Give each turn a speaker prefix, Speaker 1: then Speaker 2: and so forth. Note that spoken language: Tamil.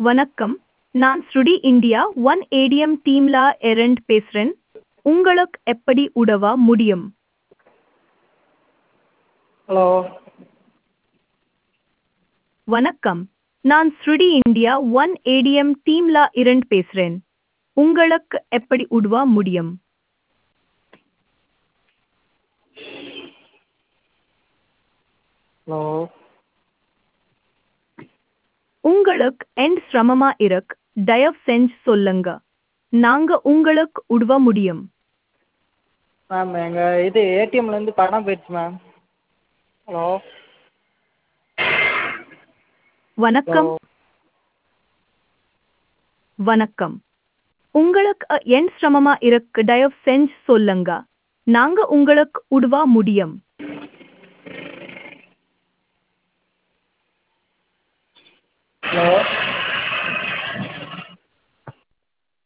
Speaker 1: வணக்கம் நான் ஸ்ருடி இந்தியா ஒன் ஏடிஎம் டீம்ல எரண்ட் பேசுறேன் உங்களுக்கு எப்படி உதவ முடியும்
Speaker 2: ஹலோ
Speaker 1: வணக்கம் நான் ஸ்ருடி இந்தியா ஒன் ஏடிஎம் டீம்ல இரண்ட் பேசுறேன் உங்களுக்கு எப்படி உதவ முடியும்
Speaker 2: ஹலோ
Speaker 1: உங்களுக்கு எண்ட் சிரமமா இருக்கு தயவு செஞ்சு சொல்லுங்க நாங்க உங்களுக்கு உதவ முடியும்
Speaker 2: மேம் எங்கள் இது ஏடிஎம்லேருந்து பணம் போயிடுச்சு மேம் ஹலோ
Speaker 1: வணக்கம்
Speaker 2: ஹலோ
Speaker 1: வணக்கம் உங்களுக்கு என் சிரமமா இருக்கு தயவு செஞ்சு சொல்லுங்க நாங்க உங்களுக்கு உதவ முடியும்